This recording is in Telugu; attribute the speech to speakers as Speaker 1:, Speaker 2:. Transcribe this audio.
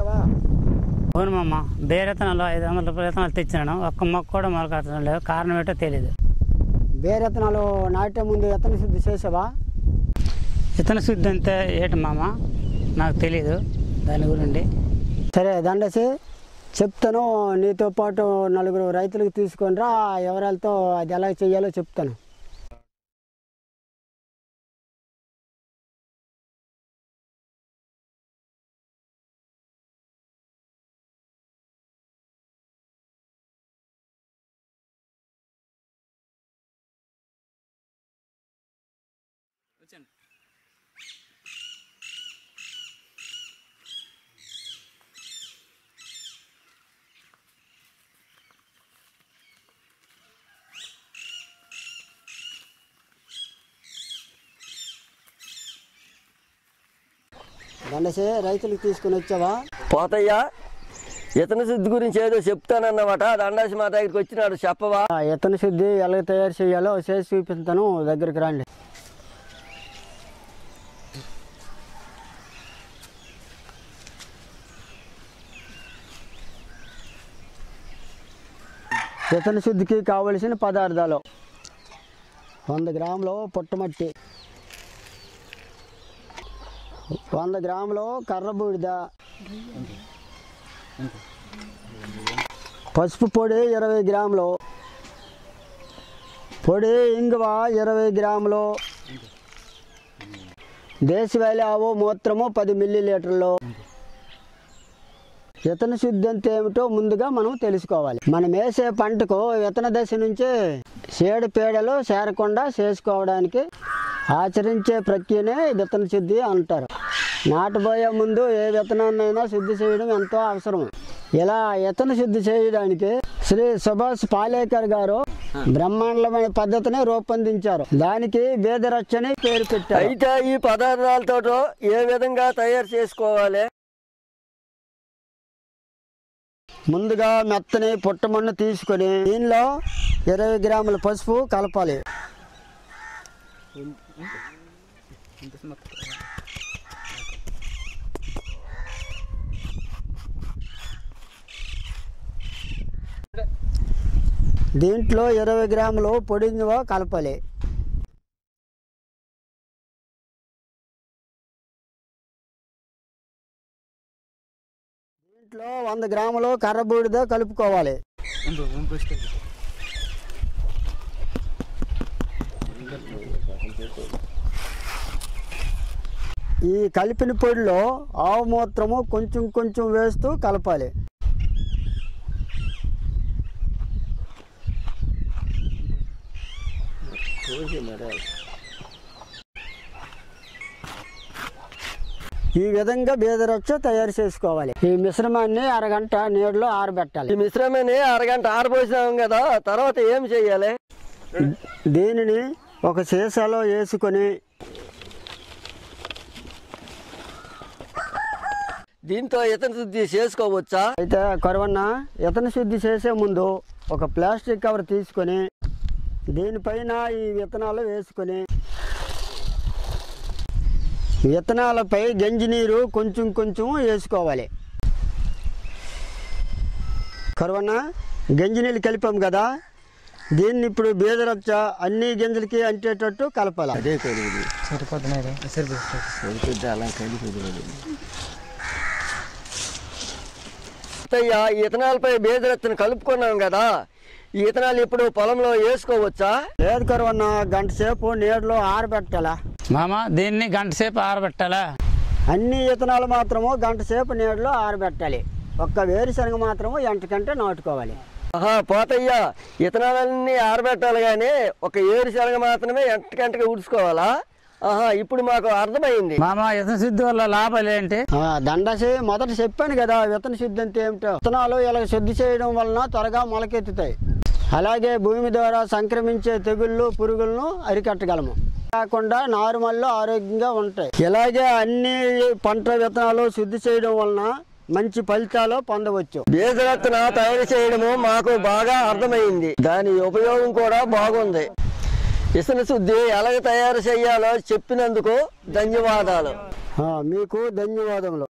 Speaker 1: తెచ్చావా
Speaker 2: అవును మామ బేరెత్తనాలు ఐదు వందల రూపాయల విత్తనాలు తెచ్చినాను ఒక్క మొక్క కూడా మొలకెత్తడం లేదు కారణం ఏంటో తెలియదు
Speaker 1: బేరెత్తనాలు నాటే ముందు ఎత్తన శుద్ధి చేసావా
Speaker 2: విత్తన శుద్ధి అంతే ఏంటి మామ నాకు తెలియదు దాని గురించి
Speaker 1: సరే దండసి చెప్తాను నీతో పాటు నలుగురు రైతులకు తీసుకొని రా ఎవరాలతో అది ఎలా చేయాలో చెప్తాను దండసి రైతులకు తీసుకొని వచ్చావా
Speaker 3: పోతయ్యా ఇతని శుద్ధి గురించి ఏదో చెప్తానన్నమాట దండాసి మా దగ్గరికి వచ్చినాడు చెప్పవా
Speaker 1: ఆ ఎత్తన శుద్ధి ఎలా తయారు చేయాలో చేసి చూపిస్తాను దగ్గరికి రండి ఇతన శుద్ధికి కావలసిన పదార్థాలు వంద గ్రాములు పుట్టమట్టి వంద గ్రాములు కర్రబూడిద పసుపు పొడి ఇరవై గ్రాములు పొడి ఇంగువ ఇరవై గ్రాములు దేశవాళీ ఆవు మూత్రము పది మిల్లీ లీటర్లు విత్తన శుద్ధి అంటే ఏమిటో ముందుగా మనం తెలుసుకోవాలి మనం వేసే పంటకు విత్తన దశ నుంచి చీడ పీడలు చేరకుండా చేసుకోవడానికి ఆచరించే ప్రక్రియనే విత్తన శుద్ధి అంటారు నాటబోయే ముందు ఏ విత్తనాన్నైనా శుద్ధి చేయడం ఎంతో అవసరం ఇలా విత్తన శుద్ధి చేయడానికి శ్రీ సుభాష్ పాలేకర్ గారు బ్రహ్మాండమైన పద్ధతిని రూపొందించారు దానికి వేదరచ్చని పేరు పెట్టారు
Speaker 3: అయితే ఈ పదార్థాలతో ఏ విధంగా తయారు చేసుకోవాలి
Speaker 1: ముందుగా మెత్తని పుట్టమన్ను తీసుకొని దీనిలో ఇరవై గ్రాముల పసుపు కలపాలి దీంట్లో ఇరవై గ్రాములు పొడింగువ కలపాలి దీంట్లో వంద గ్రాములు కర్రబూడిద కలుపుకోవాలి ఈ కలిపిన పొడిలో ఆవు మూత్రము కొంచెం కొంచెం వేస్తూ కలపాలి ఈ విధంగా బీదరొచ్చ తయారు చేసుకోవాలి ఈ మిశ్రమాన్ని అరగంట నీడలో ఆరబెట్టాలి
Speaker 3: ఈ మిశ్రమాన్ని అరగంట ఆరబోసాం కదా తర్వాత ఏం చెయ్యాలి
Speaker 1: దీనిని ఒక సీసాలో వేసుకొని
Speaker 3: దీంతో ఇతని శుద్ధి చేసుకోవచ్చా
Speaker 1: అయితే కరువన్న ఇతను శుద్ధి చేసే ముందు ఒక ప్లాస్టిక్ కవర్ తీసుకొని దీనిపైన ఈ విత్తనాలు వేసుకొని విత్తనాలపై గంజి నీరు కొంచెం కొంచెం వేసుకోవాలి కరువన్న గంజి నీళ్ళు కలిపాం కదా దీన్ని ఇప్పుడు బీదరచ్చ అన్ని గింజలకి అంటేటట్టు కలపాలి
Speaker 3: అదే కలిపి
Speaker 2: సరిపోతున్నాయి
Speaker 3: సరిపోద్ది అలా కలిపి అత్తయ్య ఈ ఇతనాలపై బేదరత్తను కలుపుకున్నాం కదా ఈ ఇతనాలు ఇప్పుడు పొలంలో వేసుకోవచ్చా
Speaker 1: లేదు కరువన్న గంట సేపు నీడలో ఆరబెట్టాలా
Speaker 2: మామ దీన్ని గంట సేపు ఆరబెట్టాలా
Speaker 1: అన్ని విత్తనాలు మాత్రము గంట సేపు నీడలో ఆరబెట్టాలి ఒక్క వేరుశనగ మాత్రము ఎంటకంటే నాటుకోవాలి
Speaker 3: ఆహా పోతయ్యా ఇతనాలన్నీ ఆరబెట్టాలి కానీ ఒక ఏడు శనగ మాత్రమే ఎంటకంటగా ఉడుచుకోవాలా ఆహా ఇప్పుడు మాకు అర్థమైంది
Speaker 2: మామ విత్తన శుద్ధి వల్ల లాభాలు ఏంటి
Speaker 1: ఆ, దండసి మొదట చెప్పాను కదా విత్తన శుద్ధి అంటే ఏమిటో విత్తనాలు ఇలా శుద్ధి చేయడం వలన త్వరగా మొలకెత్తుతాయి అలాగే భూమి ద్వారా సంక్రమించే తెగుళ్ళు పురుగులను అరికట్టగలము కాకుండా నారుమల్లో ఆరోగ్యంగా ఉంటాయి ఇలాగే అన్ని పంట విత్తనాలు శుద్ధి చేయడం వలన మంచి ఫలితాలు పొందవచ్చు
Speaker 3: బేదరత్న తయారు చేయడము మాకు బాగా అర్థమైంది దాని ఉపయోగం కూడా బాగుంది ఇసున శుద్ధి ఎలాగ తయారు చేయాలో చెప్పినందుకు ధన్యవాదాలు
Speaker 1: ఆ, మీకు ధన్యవాదములు